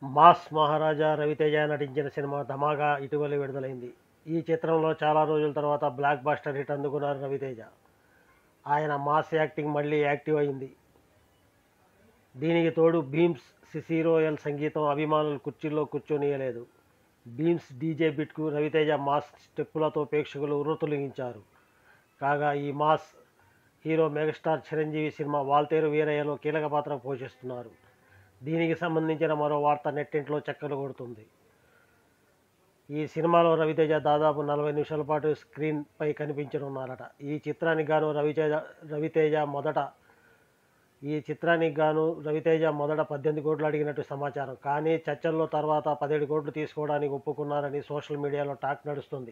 mass మహారాజా రవితేజ నటించిన cinema ధమాగా ఇటీవల విడుదలైంది ఈ చిత్రంలో చాలా రోజుల తర్వాత బ్లాక్ బాస్టర్ హిట్ అందుకున్నారు రవితేజ ఆయన మాస్ యాక్టింగ్ మళ్ళీ యాక్టివ్ అయింది దీనికి తోడు భీమ్స్ సిసిరోయల్ సంగీతం అభిమానులు కుర్చీల్లో కూర్చొనియలేదు భీమ్స్ డీజే బిట్కు రవితేజ మాస్ స్టెప్పులతో ప్రేక్షకులు ఉర్రతులిగించారు కాగా ఈ mass hero megastar Chiranjeevi cinema Waltair వీరయ్యలో కీలక పాత్ర పోషిస్తున్నారు దీనికి సంబంధించిన మరో వార్త నెట్టింట్లో చక్కలు కొడుతుంది ఈ సినిమాలో రవితేజ దాదాపు నలభై నిమిషాల పాటు స్క్రీన్పై కనిపించనున్నారట ఈ చిత్రానికి గాను రవితేజ రవితేజ మొదట ఈ చిత్రానికి గాను రవితేజ మొదట పద్దెనిమిది కోట్లు అడిగినట్టు సమాచారం కానీ చర్చల్లో తర్వాత పదిహేడు కోట్లు తీసుకోవడానికి ఒప్పుకున్నారని సోషల్ మీడియాలో టాక్ నడుస్తుంది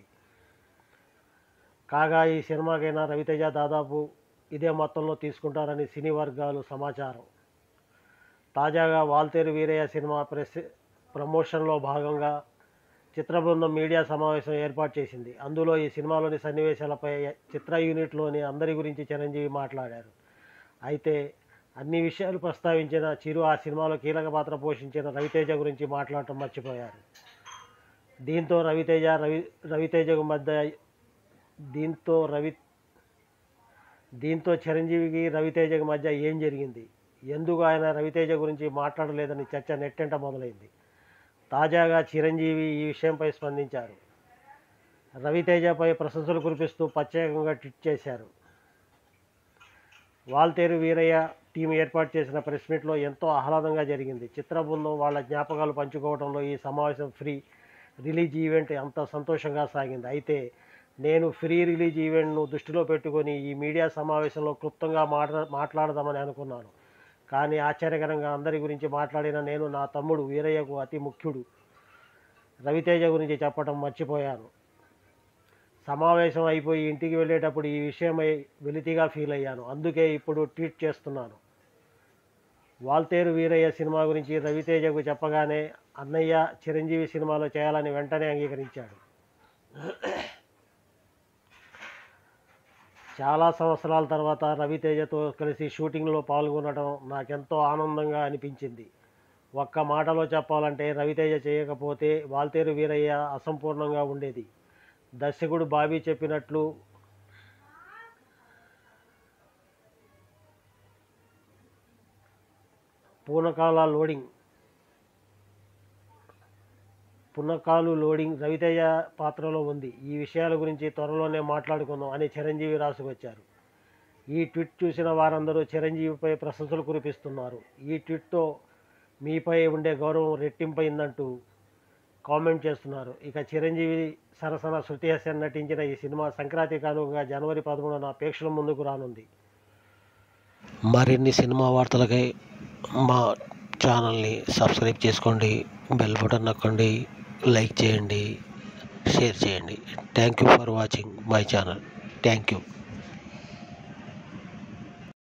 కాగా ఈ సినిమాకైనా రవితేజ దాదాపు ఇదే మొత్తంలో తీసుకుంటారని సినీ వర్గాలు సమాచారం తాజాగా వాల్తేరు వీరయ్య సినిమా ప్రెస్ ప్రమోషన్లో భాగంగా చిత్ర బృందం మీడియా సమావేశం ఏర్పాటు చేసింది అందులో ఈ సినిమాలోని సన్నివేశాలపై చిత్ర యూనిట్లోని అందరి గురించి చిరంజీవి మాట్లాడారు అయితే అన్ని విషయాలు ప్రస్తావించిన చిరు ఆ సినిమాలో కీలక పాత్ర పోషించిన రవితేజ గురించి మాట్లాడటం మర్చిపోయారు దీంతో రవితేజ రవి రవితేజకు మధ్య దీంతో రవి దీంతో చిరంజీవికి రవితేజకి మధ్య ఏం జరిగింది ఎందుకు ఆయన రవితేజ గురించి మాట్లాడలేదని చర్చ నెట్టెంట మొదలైంది తాజాగా చిరంజీవి ఈ విషయంపై స్పందించారు రవితేజపై ప్రశంసలు కురిపిస్తూ ప్రత్యేకంగా ట్వీట్ చేశారు వాల్తేరు వీరయ్య టీం ఏర్పాటు చేసిన ప్రెస్ మీట్లో ఎంతో ఆహ్లాదంగా జరిగింది చిత్ర బృందం వాళ్ళ జ్ఞాపకాలు పంచుకోవడంలో ఈ సమావేశం ఫ్రీ రిలీజ్ ఈవెంట్ అంత సంతోషంగా సాగింది అయితే నేను ఫ్రీ రిలీజ్ ఈవెంట్ను దృష్టిలో పెట్టుకొని ఈ మీడియా సమావేశంలో క్లుప్తంగా మాట్లా మాట్లాడదామని అనుకున్నాను కానీ ఆశ్చర్యకరంగా అందరి గురించి మాట్లాడిన నేను నా తమ్ముడు వీరయ్యకు అతి ముఖ్యుడు రవితేజ గురించి చెప్పడం మర్చిపోయాను సమావేశం అయిపోయి ఇంటికి వెళ్ళేటప్పుడు ఈ విషయమై వెలితిగా ఫీల్ అయ్యాను అందుకే ఇప్పుడు ట్వీట్ చేస్తున్నాను వాల్తేరు వీరయ్య సినిమా గురించి రవితేజకు చెప్పగానే అన్నయ్య చిరంజీవి సినిమాలో చేయాలని వెంటనే అంగీకరించాడు చాలా సంవత్సరాల తర్వాత రవితేజతో కలిసి షూటింగ్లో పాల్గొనడం నాకెంతో ఆనందంగా అనిపించింది ఒక్క మాటలో చెప్పాలంటే రవితేజ చేయకపోతే వాల్తేరు వీరయ్య అసంపూర్ణంగా ఉండేది దర్శకుడు బాబీ చెప్పినట్లు పూనకాల లోడింగ్ పునకాలు లోడింగ్ రవితేజ పాత్రలో ఉంది ఈ విషయాల గురించి త్వరలోనే మాట్లాడుకుందాం అని చిరంజీవి రాసుకొచ్చారు ఈ ట్వీట్ చూసిన వారందరూ చిరంజీవిపై ప్రశంసలు కురిపిస్తున్నారు ఈ ట్వీట్తో మీపై ఉండే గౌరవం రెట్టింపైందంటూ కామెంట్ చేస్తున్నారు ఇక చిరంజీవి సరసన శృతి హాసన్ నటించిన ఈ సినిమా సంక్రాంతి కానుకగా జనవరి పదమూడున ప్రేక్షకుల ముందుకు రానుంది మరిన్ని సినిమా వార్తలకై మా ఛానల్ని సబ్స్క్రైబ్ చేసుకోండి బెల్ బటన్ నొక్కండి లైక్ చేయండి షేర్ చేయండి thank you for watching my channel thank you